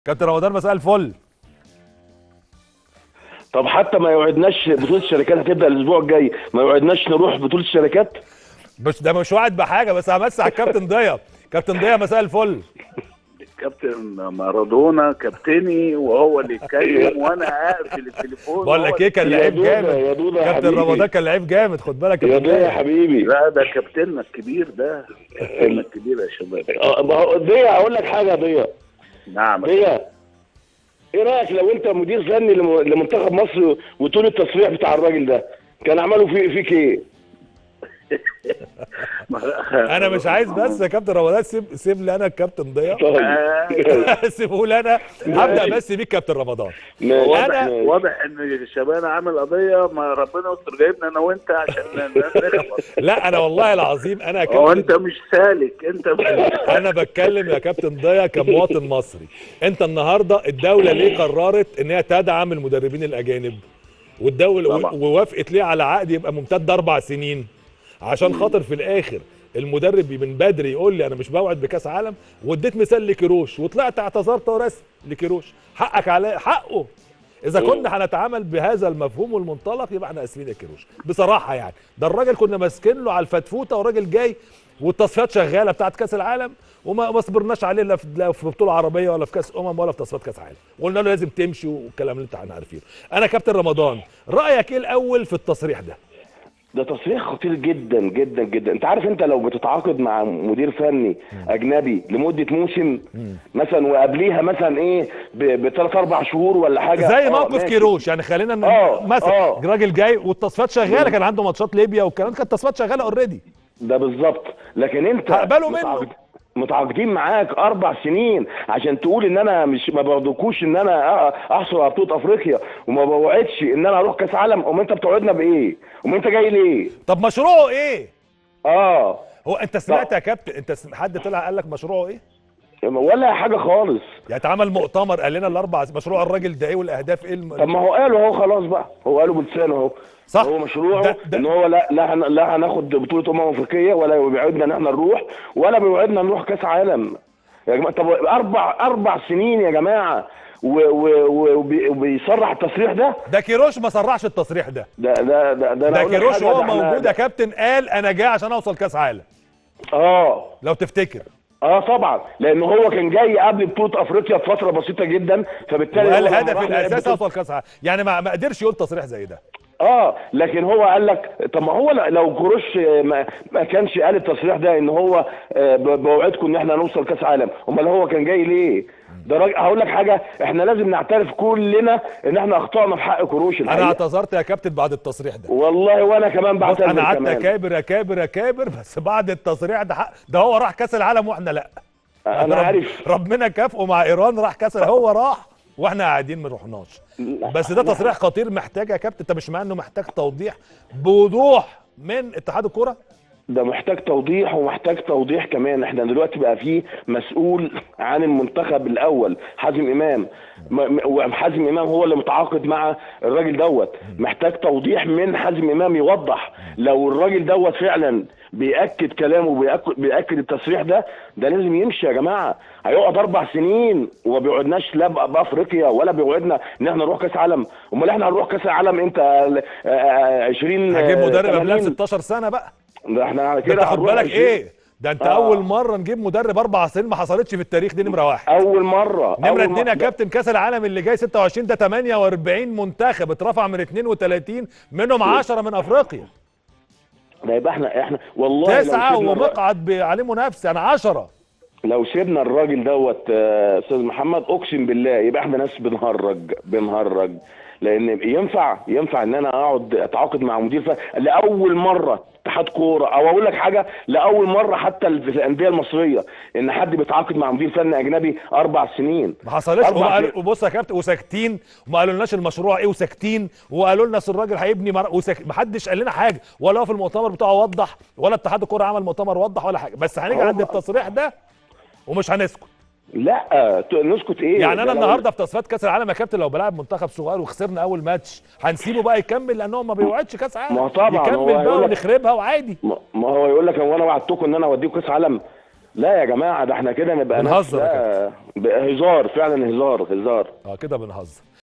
كابتن رمضان مساء الفل طب حتى ما يوعدناش بطولة الشركات هتبدأ الأسبوع الجاي ما يوعدناش نروح بطولة الشركات مش ده مش وعد بحاجه بس همسح الكابتن ضياء كابتن ضياء مساء الفل كابتن مارادونا كابتني وهو اللي يتكلم وانا اقفل التليفون بقول وهو لك ايه كان يا لعيب دودة، جامد يا دودة يا كابتن حبيبي. رمضان كان لعيب جامد خد بالك يا كابتن ضياء يا ضياء حبيبي لا ده كابتننا الكبير ده كابتننا الكبير يا شباب آه، ما هو ضياء أقول لك حاجة يا ضياء نعم ضياء إيه رأيك لو أنت مدير فني لم- لمنتخب مصر وطول التصريح بتاع الراجل ده كان عملوا في فيك إيه؟ انا مش عايز بس يا كابتن رمضان سيب سيب لي انا الكابتن ضياء طيب سيبه لي انا هبدا بس بيك كابتن رمضان ماشي. واضح أنا- واضح ان شباب عامل قضيه ما ربنا يستر جايبنا انا وانت عشان نخلص لا انا والله العظيم انا يا هو انت كابتن مش سالك انت مش انا بتكلم يا كابتن ضياء كمواطن مصري انت النهارده الدوله ليه قررت ان هي تدعم المدربين الاجانب والدوله طبعا. ووافقت ليه على عقد يبقى ممتد اربع سنين عشان خاطر في الاخر المدرب من بدري يقول لي انا مش بوعد بكاس عالم واديت مثال لكيروش وطلعت اعتذرت ورسم لكيروش حقك على حقه اذا كنا هنتعامل بهذا المفهوم والمنطلق يبقى احنا اسفين يا كيروش بصراحه يعني ده الراجل كنا ماسكين له على الفتفوته والراجل جاي والتصفيات شغاله بتاعت كاس العالم وما ما صبرناش عليه لا في لا في بطوله عربيه ولا في كاس امم ولا في تصفيات كاس عالم وقلنا له لازم تمشي والكلام اللي انت احنا عارفينه انا كابتن رمضان رايك ايه الاول في التصريح ده ده تصريح خطير جدا جدا جدا انت عارف انت لو بتتعاقد مع مدير فني اجنبي لمده موسم مثلا وقبليها مثلا ايه بثلاث اربع شهور ولا حاجه زي آه، موقف ماشي. كيروش يعني خلينا ن- آه، مثلا آه. راجل جاي والتصفيات شغاله كان عنده ماتشات ليبيا والكلام ده، كانت التصفيات شغاله اوريدي ده بالظبط لكن انت هقبله منه. متعاقد- متعاقدين معاك اربع سنين عشان تقول ان انا مش ما برضكوش ان انا أ- احصل على بطوله افريقيا وما بوعدش ان انا اروح كاس عالم امال انت بتوعدنا بايه؟ امال انت جاي ليه؟ طب مشروعه ايه اه هو انت سمعت يا كابتن انت سم- حد طلع قال لك مشروعه ايه ولا حاجه خالص يعني اتعمل مؤتمر قال لنا الاربع مشروع الراجل ده ايه والاهداف ايه الم... طب ما هو قاله اهو خلاص بقى هو قاله بلسانه اهو صح. هو مشروعه ده- ده- ان هو لا لا هن- لا هناخد بطوله امم افريقيه ولا بيوعدنا ان احنا نروح ولا بيوعدنا نروح كاس عالم يا جماعه طب اربع اربع سنين يا جماعه و- و- و- وبي- وبيصرح التصريح ده ده كيروش ما صرحش التصريح ده ده ده ده ده, أنا ده أقول لك كيروش حاجة، وهو ده إحنا- موجود يا كابتن قال انا جاي عشان اوصل كاس عالم اه لو تفتكر اه طبعا لان هو كان جاي قبل بطوله افريقيا بفتره بسيطه جدا فبالتالي وقال هو لما هدف راح لعب الاساس بطولة- اوصل كاس عالم يعني ما, ما قدرش يقول تصريح زي ده اه لكن هو قال لك طب ما هو لو كروش ما, ما كانش قال التصريح ده ان هو آه، ب- بوعدكم ان احنا نوصل كاس عالم امال هو كان جاي ليه ده راجل هقول لك حاجه احنا لازم نعترف كلنا ان احنا اخطانا في حق كروش انا الحقيقه اعتذرت يا كابتن بعد التصريح ده والله وانا كمان بص بعتذر انا قعدت كمان اكابر اكابر اكابر بس بعد التصريح ده حق ده هو راح كاس العالم واحنا لا انا رب- عارف ربنا كافئه مع ايران راح كاس هو راح واحنا قاعدين ما رحناش بس ده تصريح خطير محتاج يا كابتن انت مش مع انه محتاج توضيح بوضوح من اتحاد الكوره ده محتاج توضيح ومحتاج توضيح كمان احنا دلوقتي بقى فيه مسؤول عن المنتخب الاول حازم امام م- م- وحازم امام هو اللي متعاقد مع الراجل دوت محتاج توضيح من حازم امام يوضح لو الراجل دوت فعلا بياكد كلامه وبياكد بياكد التصريح ده ده لازم يمشي يا جماعه هيقعد اربع سنين وما بيوعدناش لا بأ- بافريقيا ولا بيوعدنا ان احنا نروح كاس عالم امال احنا هنروح كاس العالم امتى آه، آه، 20 هجيب آه، مدرب قبلها 80. 16 سنه بقى ده احنا على ده كده تاخد هنروح بالك 20. ايه ده انت آه. اول مره نجيب مدرب اربع سنين ما حصلتش في التاريخ دي نمره واحد اول مره نمره أول اتنين يا مرة- كابتن كاس العالم اللي جاي 26 ده 48 منتخب اترفع من 32 منهم 10 من افريقيا ده يبقى احنا احنا والله لو تسعه سيبنا الر- ومقعد ب- عليه منافسه يعني 10 لو سيبنا الراجل دوت آه، استاذ محمد اقسم بالله يبقى احنا ناس بنهرج بنهرج لان ينفع ينفع ان انا اقعد اتعاقد مع مدير فني لاول مره اتحاد كوره او اقول لك حاجه لاول مره حتى في الانديه المصريه ان حد بيتعاقد مع مدير فني اجنبي اربع سنين ما حصلش أربع وما قالوا- سنين. وبص يا كابتن وساكتين وما قالولناش المشروع ايه وساكتين وقالوا لنا أصل الراجل هيبني مر... وسك... ما حدش قال لنا حاجه ولا هو في المؤتمر بتاعه وضح ولا اتحاد الكوره عمل مؤتمر وضح ولا حاجه بس هنيجي هو- عند التصريح ده ومش هنسكت لا ت- نسكت ايه يعني ده انا لو- النهارده في تصفيات كاس العالم يا كابتن لو بلعب منتخب صغير وخسرنا اول ماتش هنسيبه بقى يكمل لان هو ما بيوعدش كاس عالم ما هو طبعاً، هو يكمل بقى هيقول لك- ونخربها وعادي ما ما هو يقول لك هو انا وعدتكم ان انا اوديكم كاس عالم لا يا جماعه ده احنا كده نبقى ناس بنهزر يا لا، بقى هزار فعلا هزار هزار اه كده بنهزر